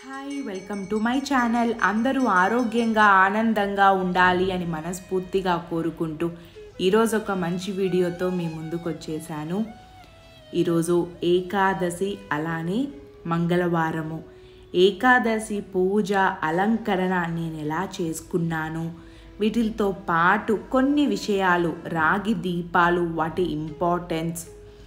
hi welcome to my channel అందరూ ఆరోగ్యంగా ఆనందంగా ఉండాలి అని మనస్ఫూర్తిగా కోరుకుంటూ ఈరోజు ఒక మంచి వీడియోతో మీ ముందుకు వచ్చేసాను ఈరోజు ఏకాదశి అలానే మంగళవారము ఏకాదశి పూజ అలంకరణ నేను ఎలా చేసుకున్నాను వీటితో పాటు కొన్ని విషయాలు రాగి దీపాలు వాటి ఇంపార్టెన్స్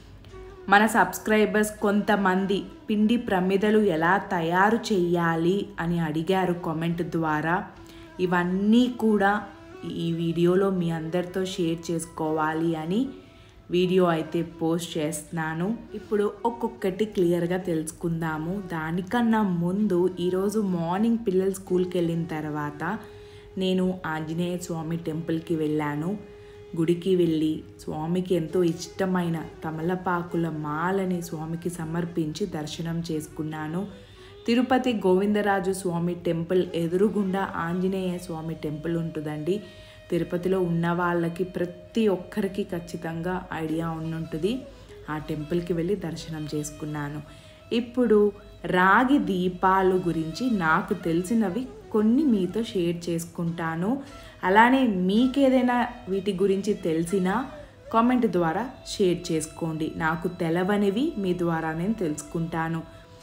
మన సబ్స్క్రైబర్స్ కొంతమంది పిండి ప్రమిదలు ఎలా తయారు చేయాలి అని అడిగారు కామెంట్ ద్వారా ఇవన్నీ కూడా ఈ వీడియోలో మీ అందరితో షేర్ చేసుకోవాలి అని వీడియో అయితే పోస్ట్ చేస్తున్నాను ఇప్పుడు ఒక్కొక్కటి క్లియర్గా తెలుసుకుందాము దానికన్నా ముందు ఈరోజు మార్నింగ్ పిల్లలు స్కూల్కి వెళ్ళిన తర్వాత నేను ఆంజనేయ స్వామి టెంపుల్కి వెళ్ళాను గుడికి వెళ్ళి స్వామికి ఎంతో ఇష్టమైన తమలపాకుల మాలని స్వామికి సమర్పించి దర్శనం చేసుకున్నాను తిరుపతి గోవిందరాజు స్వామి టెంపుల్ ఎదురుగుండా ఆంజనేయ స్వామి టెంపుల్ ఉంటుందండి తిరుపతిలో ఉన్న వాళ్ళకి ప్రతి ఒక్కరికి ఖచ్చితంగా ఐడియా ఉండుంటుంది ఆ టెంపుల్కి వెళ్ళి దర్శనం చేసుకున్నాను ఇప్పుడు రాగి దీపాలు గురించి నాకు తెలిసినవి కొన్ని మీతో షేర్ చేసుకుంటాను అలానే మీకేదైనా వీటి గురించి తెలిసినా కామెంట్ ద్వారా షేర్ చేసుకోండి నాకు తెలవనివి మీ ద్వారా నేను తెలుసుకుంటాను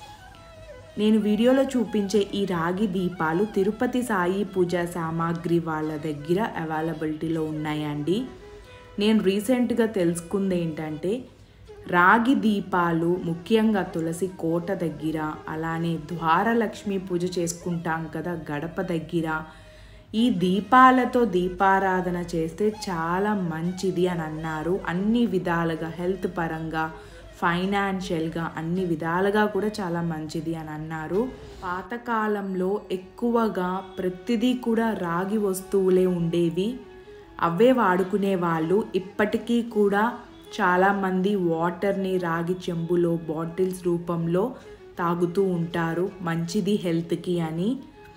నేను వీడియోలో చూపించే ఈ రాగి దీపాలు తిరుపతి సాయి పూజా సామాగ్రి వాళ్ళ దగ్గర అవైలబిలిటీలో ఉన్నాయండి నేను రీసెంట్గా తెలుసుకుంది ఏంటంటే రాగి దీపాలు ముఖ్యంగా తులసి కోట దగ్గర అలానే ద్వారలక్ష్మి పూజ చేసుకుంటాం కదా గడప దగ్గర ఈ దీపాలతో దీపారాధన చేస్తే చాలా మంచిది అని అన్నారు అన్ని విధాలుగా హెల్త్ పరంగా ఫైనాన్షియల్గా అన్ని విధాలుగా కూడా చాలా మంచిది అని అన్నారు పాతకాలంలో ఎక్కువగా ప్రతిదీ కూడా రాగి వస్తువులే ఉండేవి అవే వాడుకునే వాళ్ళు ఇప్పటికీ కూడా చాలామంది వాటర్ని రాగి చెంబులో బాటిల్స్ రూపంలో తాగుతూ ఉంటారు మంచిది హెల్త్కి అని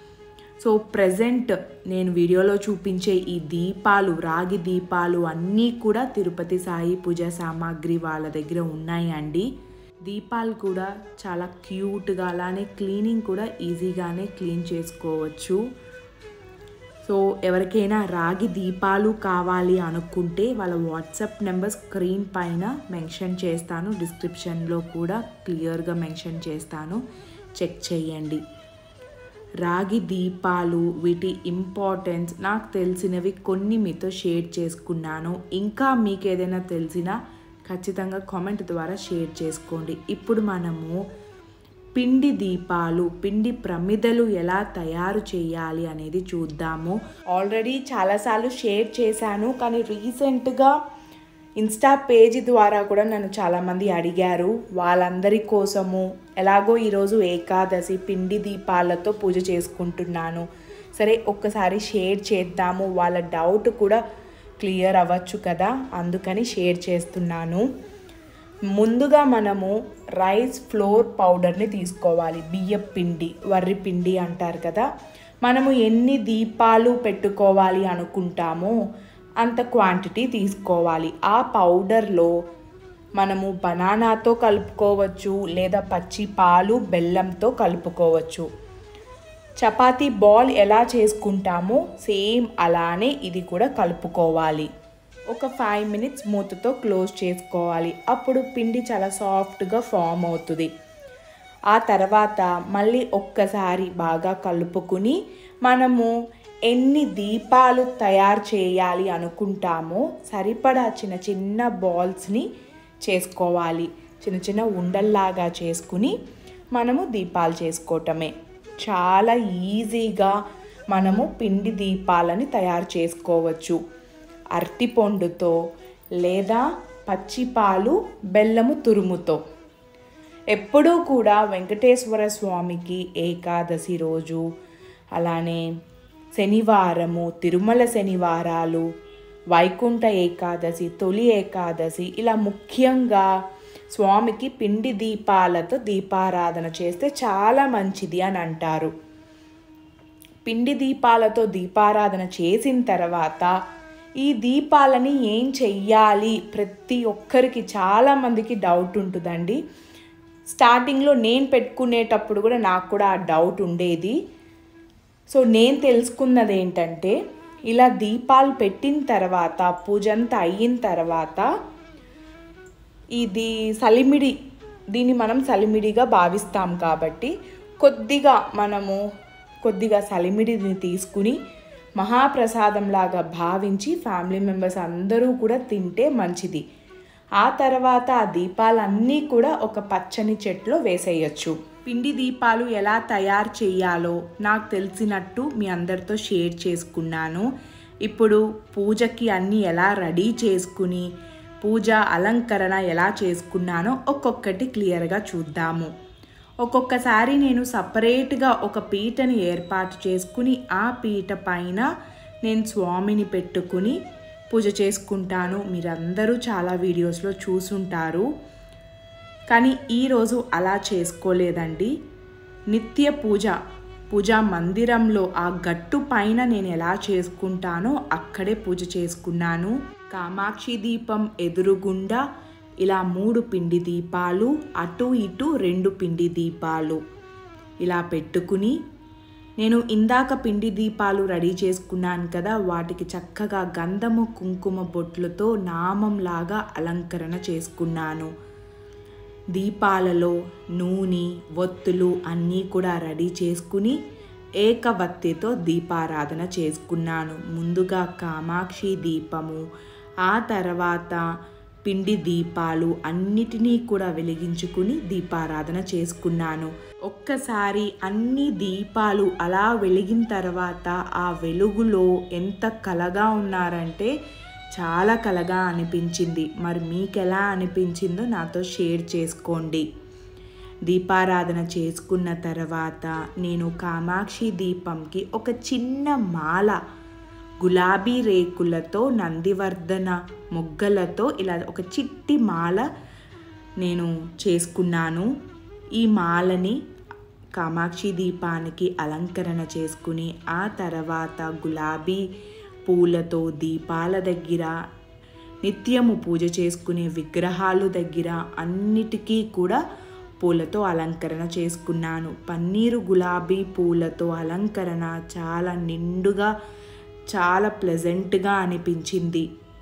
సో ప్రజెంట్ నేను వీడియోలో చూపించే ఈ దీపాలు రాగి దీపాలు అన్నీ కూడా తిరుపతి సాయి పూజ సామాగ్రి వాళ్ళ దగ్గర ఉన్నాయండి దీపాలు కూడా చాలా క్యూట్గా అలానే క్లీనింగ్ కూడా ఈజీగానే క్లీన్ చేసుకోవచ్చు సో ఎవరికైనా రాగి దీపాలు కావాలి అనుకుంటే వాళ్ళ వాట్సాప్ నెంబర్ స్క్రీన్ పైన మెన్షన్ చేస్తాను డిస్క్రిప్షన్లో కూడా క్లియర్గా మెన్షన్ చేస్తాను చెక్ చేయండి రాగి దీపాలు వీటి ఇంపార్టెన్స్ నాకు తెలిసినవి కొన్ని మీతో షేర్ చేసుకున్నాను ఇంకా మీకు ఏదైనా తెలిసినా ఖచ్చితంగా కామెంట్ ద్వారా షేర్ చేసుకోండి ఇప్పుడు మనము పిండి దీపాలు పిండి ప్రమిదలు ఎలా తయారు చేయాలి అనేది చూద్దాము ఆల్రెడీ చాలాసార్లు షేర్ చేశాను కానీ రీసెంట్గా ఇన్స్టా పేజీ ద్వారా కూడా నన్ను చాలామంది అడిగారు వాళ్ళందరి కోసము ఎలాగో ఈరోజు ఏకాదశి పిండి దీపాలతో పూజ చేసుకుంటున్నాను సరే ఒక్కసారి షేర్ చేద్దాము వాళ్ళ డౌట్ కూడా క్లియర్ అవ్వచ్చు కదా అందుకని షేర్ చేస్తున్నాను ముందుగా మనము రైస్ ఫ్లోర్ పౌడర్ని తీసుకోవాలి బియ్య పిండి వర్రి పిండి అంటారు కదా మనము ఎన్ని దీపాలు పెట్టుకోవాలి అనుకుంటామో అంత క్వాంటిటీ తీసుకోవాలి ఆ పౌడర్లో మనము బనానాతో కలుపుకోవచ్చు లేదా పచ్చి పాలు బెల్లంతో కలుపుకోవచ్చు చపాతీ బాల్ ఎలా చేసుకుంటామో సేమ్ అలానే ఇది కూడా కలుపుకోవాలి ఒక ఫైవ్ మినిట్స్ మూతతో క్లోజ్ చేసుకోవాలి అప్పుడు పిండి చాలా సాఫ్ట్గా ఫామ్ అవుతుంది ఆ తర్వాత మళ్ళీ ఒక్కసారి బాగా కలుపుకుని మనము ఎన్ని దీపాలు తయారు చేయాలి అనుకుంటామో సరిపడా చిన్న చిన్న బాల్స్ని చేసుకోవాలి చిన్న చిన్న ఉండల్లాగా చేసుకుని మనము దీపాలు చేసుకోవటమే చాలా ఈజీగా మనము పిండి దీపాలని తయారు చేసుకోవచ్చు అరటిపండుతో లేదా పచ్చిపాలు బెల్లము తురుముతో ఎప్పుడూ కూడా వెంకటేశ్వర స్వామికి ఏకాదశి రోజు అలానే శనివారము తిరుమల శనివారాలు వైకుంఠ ఏకాదశి తొలి ఏకాదశి ఇలా ముఖ్యంగా స్వామికి పిండి దీపాలతో దీపారాధన చేస్తే చాలా మంచిది అని అంటారు పిండి దీపాలతో దీపారాధన చేసిన తర్వాత ఈ దీపాలని ఏం చెయ్యాలి ప్రతి ఒక్కరికి చాలామందికి డౌట్ ఉంటుందండి స్టార్టింగ్లో నేను పెట్టుకునేటప్పుడు కూడా నాకు కూడా ఆ డౌట్ ఉండేది సో నేను తెలుసుకున్నది ఏంటంటే ఇలా దీపాలు పెట్టిన తర్వాత పూజ అంతా అయిన తర్వాత ఇది సలిమిడి దీన్ని మనం సలిమిడిగా భావిస్తాం కాబట్టి కొద్దిగా మనము కొద్దిగా సలిమిడిని తీసుకుని మహాప్రసాదంలాగా భావించి ఫ్యామిలీ మెంబర్స్ అందరూ కూడా తింటే మంచిది ఆ తర్వాత ఆ దీపాలన్నీ కూడా ఒక పచ్చని చెట్లో వేసేయచ్చు పిండి దీపాలు ఎలా తయారు చేయాలో నాకు తెలిసినట్టు మీ అందరితో షేర్ చేసుకున్నాను ఇప్పుడు పూజకి అన్నీ ఎలా రెడీ చేసుకుని పూజ అలంకరణ ఎలా చేసుకున్నానో ఒక్కొక్కటి క్లియర్గా చూద్దాము ఒక్కొక్కసారి నేను సపరేట్గా ఒక పీటని ఏర్పాటు చేసుకుని ఆ పీట పైన నేను స్వామిని పెట్టుకుని పూజ చేసుకుంటాను మీరందరూ చాలా వీడియోస్లో చూసుంటారు కానీ ఈరోజు అలా చేసుకోలేదండి నిత్య పూజ పూజా మందిరంలో ఆ గట్టు పైన నేను ఎలా చేసుకుంటానో అక్కడే పూజ చేసుకున్నాను కామాక్షి దీపం ఎదురుగుండా ఇలా మూడు పిండి దీపాలు అటు ఇటు రెండు పిండి దీపాలు ఇలా పెట్టుకుని నేను ఇందాక పిండి దీపాలు రెడీ చేసుకున్నాను కదా వాటికి చక్కగా గంధము కుంకుమ బొట్లతో నామంలాగా అలంకరణ చేసుకున్నాను దీపాలలో నూనె ఒత్తులు అన్నీ కూడా రెడీ చేసుకుని ఏకవత్తితో దీపారాధన చేసుకున్నాను ముందుగా కామాక్షి దీపము ఆ తర్వాత పిండి దీపాలు అన్నిటినీ కూడా వెలిగించుకుని దీపారాధన చేసుకున్నాను ఒక్కసారి అన్ని దీపాలు అలా వెలిగిన తర్వాత ఆ వెలుగులో ఎంత కలగా ఉన్నారంటే చాలా కలగా అనిపించింది మరి మీకు ఎలా అనిపించిందో నాతో షేర్ చేసుకోండి దీపారాధన చేసుకున్న తర్వాత నేను కామాక్షి దీపంకి ఒక చిన్న మాల గులాబీ రేకులతో నందివర్ధన మొగ్గలతో ఇలా ఒక చిట్టి మాల నేను చేసుకున్నాను ఈ మాలని కామాక్షి దీపానికి అలంకరణ చేసుకుని ఆ తర్వాత గులాబీ పూలతో దీపాల దగ్గర నిత్యము పూజ చేసుకునే విగ్రహాలు దగ్గర అన్నిటికీ కూడా పూలతో అలంకరణ చేసుకున్నాను పన్నీరు గులాబీ పూలతో అలంకరణ చాలా నిండుగా చాలా ప్లెజెంట్గా అనిపించింది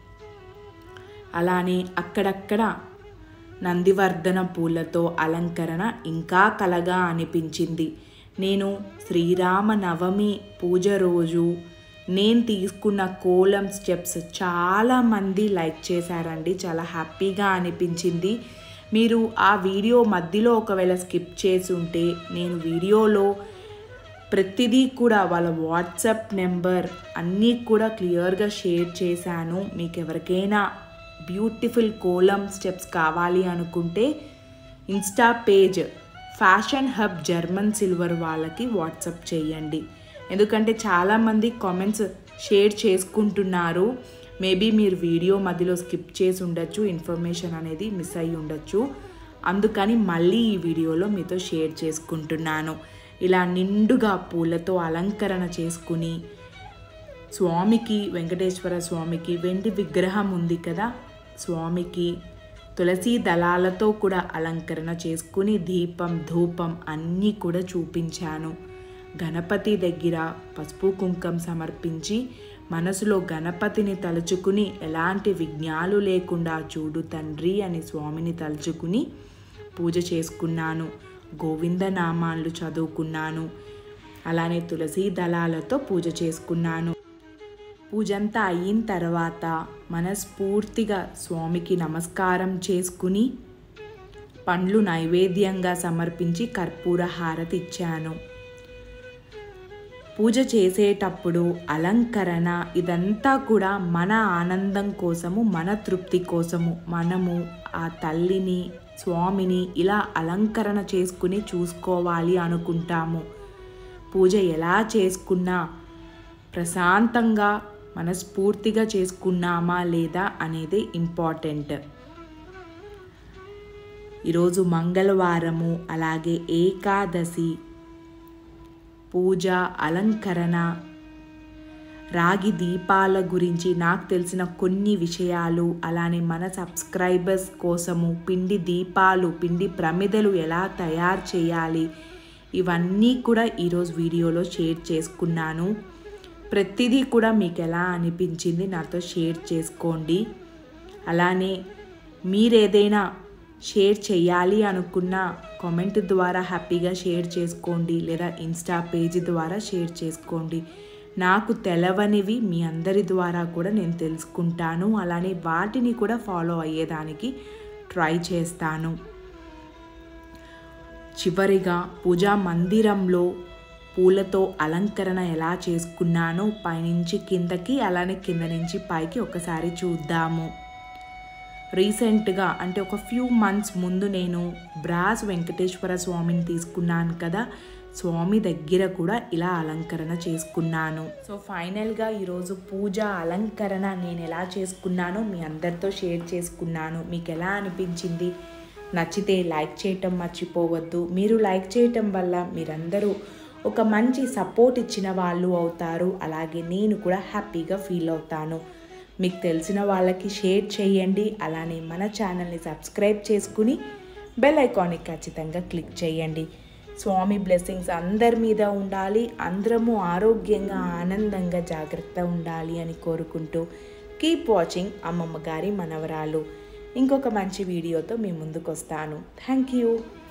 అలానే అక్కడక్కడ నందివర్ధన పూలతో అలంకరణ ఇంకా కలగా అనిపించింది నేను శ్రీరామ నవమి పూజ రోజు నేను తీసుకున్న కోలం స్టెప్స్ చాలామంది లైక్ చేశారండి చాలా హ్యాపీగా అనిపించింది మీరు ఆ వీడియో మధ్యలో ఒకవేళ స్కిప్ చేసి ఉంటే నేను వీడియోలో ప్రతిదీ కూడా వాళ్ళ వాట్సాప్ నెంబర్ అన్నీ కూడా క్లియర్గా షేర్ చేశాను మీకు ఎవరికైనా బ్యూటిఫుల్ కోలం స్టెప్స్ కావాలి అనుకుంటే Insta page fashion hub German silver వాళ్ళకి వాట్సాప్ చేయండి ఎందుకంటే చాలామంది కామెంట్స్ షేర్ చేసుకుంటున్నారు మేబీ మీరు వీడియో మధ్యలో స్కిప్ చేసి ఉండొచ్చు ఇన్ఫర్మేషన్ అనేది మిస్ అయ్యి ఉండొచ్చు అందుకని మళ్ళీ ఈ వీడియోలో మీతో షేర్ చేసుకుంటున్నాను ఇలా నిండుగా పూలతో అలంకరణ చేసుకుని స్వామికి వెంకటేశ్వర స్వామికి వెండి విగ్రహం ఉంది కదా స్వామికి తులసి దళాలతో కూడా అలంకరణ చేసుకుని దీపం ధూపం అన్నీ కూడా చూపించాను గణపతి దగ్గర పసుపు కుంకం సమర్పించి మనసులో గణపతిని తలుచుకుని ఎలాంటి విఘ్నాలు లేకుండా చూడు తండ్రి అని స్వామిని తలుచుకుని పూజ చేసుకున్నాను గోవింద నామాలు చదువుకున్నాను అలానే తులసి దళాలతో పూజ చేసుకున్నాను పూజంతా అయిన తర్వాత మనస్ఫూర్తిగా స్వామికి నమస్కారం చేసుకుని పండ్లు నైవేద్యంగా సమర్పించి కర్పూర హారతి ఇచ్చాను పూజ చేసేటప్పుడు అలంకరణ ఇదంతా కూడా మన ఆనందం కోసము మన తృప్తి కోసము మనము ఆ తల్లిని స్వామిని ఇలా అలంకరణ చేసుకుని చూసుకోవాలి అనుకుంటాము పూజ ఎలా చేసుకున్నా ప్రశాంతంగా మనస్ఫూర్తిగా చేసుకున్నామా లేదా అనేది ఇంపార్టెంట్ ఈరోజు మంగళవారము అలాగే ఏకాదశి పూజ అలంకరణ రాగి దీపాల గురించి నాకు తెలిసిన కొన్ని విషయాలు అలానే మన సబ్స్క్రైబర్స్ కోసము పిండి దీపాలు పిండి ప్రమిదలు ఎలా తయారు చేయాలి ఇవన్నీ కూడా ఈరోజు వీడియోలో షేర్ చేసుకున్నాను ప్రతిదీ కూడా మీకు ఎలా అనిపించింది నాతో షేర్ చేసుకోండి అలానే మీరేదైనా షేర్ చేయాలి అనుకున్న కామెంట్ ద్వారా హ్యాపీగా షేర్ చేసుకోండి లేదా ఇన్స్టా పేజీ ద్వారా షేర్ చేసుకోండి నాకు తెలవనివి మీ అందరి ద్వారా కూడా నేను తెలుసుకుంటాను అలానే వాటిని కూడా ఫాలో అయ్యేదానికి ట్రై చేస్తాను చివరిగా పూజా మందిరంలో పూలతో అలంకరణ ఎలా చేసుకున్నానో పైనుంచి కిందకి అలానే కింద నుంచి పైకి ఒకసారి చూద్దాము రీసెంట్గా అంటే ఒక ఫ్యూ మంత్స్ ముందు నేను బ్రాస్ వెంకటేశ్వర స్వామిని తీసుకున్నాను కదా స్వామి దగ్గర కూడా ఇలా అలంకరణ చేసుకున్నాను సో ఫైనల్గా ఈరోజు పూజ అలంకరణ నేను ఎలా చేసుకున్నానో మీ అందరితో షేర్ చేసుకున్నాను మీకు ఎలా అనిపించింది నచ్చితే లైక్ చేయటం మర్చిపోవద్దు మీరు లైక్ చేయటం వల్ల మీరందరూ ఒక మంచి సపోర్ట్ ఇచ్చిన వాళ్ళు అవుతారు అలాగే నేను కూడా హ్యాపీగా ఫీల్ అవుతాను మీకు తెలిసిన వాళ్ళకి షేర్ చేయండి అలానే మన ఛానల్ని సబ్స్క్రైబ్ చేసుకుని బెల్ ఐకాన్ని ఖచ్చితంగా క్లిక్ చేయండి స్వామి బ్లెస్సింగ్స్ అందరి మీద ఉండాలి అందరము ఆరోగ్యంగా ఆనందంగా జాగ్రత్త ఉండాలి అని కోరుకుంటూ కీప్ వాచింగ్ అమ్మమ్మ గారి మనవరాలు ఇంకొక మంచి వీడియోతో మీ ముందుకు వస్తాను థ్యాంక్ యూ